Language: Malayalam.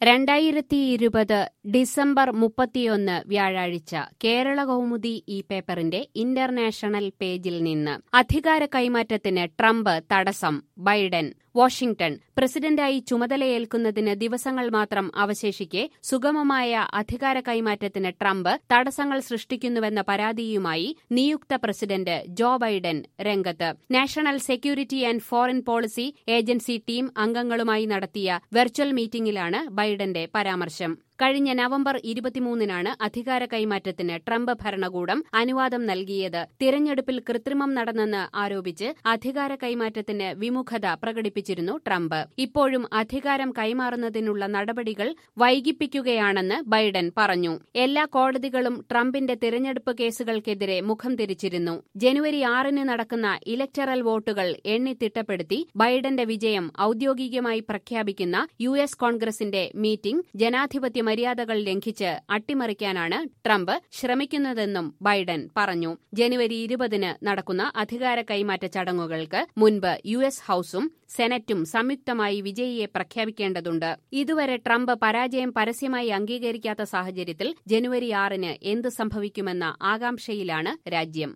രണ്ടായിരത്തി ഇരുപത് ഡിസംബർ മുപ്പത്തിയൊന്ന് വ്യാഴാഴ്ച കേരള കൗമുദി ഈ പേപ്പറിന്റെ ഇന്റർനാഷണൽ പേജിൽ നിന്ന് അധികാര കൈമാറ്റത്തിന് ട്രംപ് തടസ്സം ബൈഡൻ വാഷിംഗ്ടൺ പ്രസിഡന്റായി ചുമതലയേൽക്കുന്നതിന് ദിവസങ്ങൾ മാത്രം അവശേഷിക്കെ സുഗമമായ അധികാര കൈമാറ്റത്തിന് ട്രംപ് തടസ്സങ്ങൾ സൃഷ്ടിക്കുന്നുവെന്ന പരാതിയുമായി നിയുക്ത പ്രസിഡന്റ് ജോ ബൈഡൻ രംഗത്ത് national security and foreign policy agency team അംഗങ്ങളുമായി നടത്തിയ വെർച്വൽ മീറ്റിംഗിലാണ് ബൈഡന്റെ പരാമർശം കഴിഞ്ഞ നവംബർ ഇരുപത്തിമൂന്നിനാണ് അധികാര കൈമാറ്റത്തിന് ട്രംപ് ഭരണകൂടം അനുവാദം നൽകിയത് തിരഞ്ഞെടുപ്പിൽ കൃത്രിമം നടന്നെന്ന് ആരോപിച്ച് അധികാര കൈമാറ്റത്തിന് വിമുഖത പ്രകടിപ്പിച്ചിരുന്നു ട്രംപ് ഇപ്പോഴും അധികാരം കൈമാറുന്നതിനുള്ള നടപടികൾ വൈകിപ്പിക്കുകയാണെന്ന് ബൈഡൻ പറഞ്ഞു എല്ലാ കോടതികളും ട്രംപിന്റെ തിരഞ്ഞെടുപ്പ് കേസുകൾക്കെതിരെ മുഖം തിരിച്ചിരുന്നു ജനുവരി ആറിന് നടക്കുന്ന ഇലക്ടറൽ വോട്ടുകൾ എണ്ണിത്തിട്ടപ്പെടുത്തി ബൈഡന്റെ വിജയം ഔദ്യോഗികമായി പ്രഖ്യാപിക്കുന്ന യു എസ് കോൺഗ്രസിന്റെ മീറ്റിംഗ് ജനാധിപത്യ മര്യാദകൾ ലംഘിച്ച് അട്ടിമറിക്കാനാണ് ട്രംപ് ശ്രമിക്കുന്നതെന്നും ബൈഡൻ പറഞ്ഞു ജനുവരി ഇരുപതിന് നടക്കുന്ന അധികാര കൈമാറ്റ ചടങ്ങുകൾക്ക് മുൻപ് യു എസ് ഹൌസും സെനറ്റും സംയുക്തമായി വിജയിയെ പ്രഖ്യാപിക്കേണ്ടതുണ്ട് ഇതുവരെ ട്രംപ് പരാജയം പരസ്യമായി അംഗീകരിക്കാത്ത സാഹചര്യത്തിൽ ജനുവരി ആറിന് എന്ത് സംഭവിക്കുമെന്ന ആകാംക്ഷയിലാണ് രാജ്യം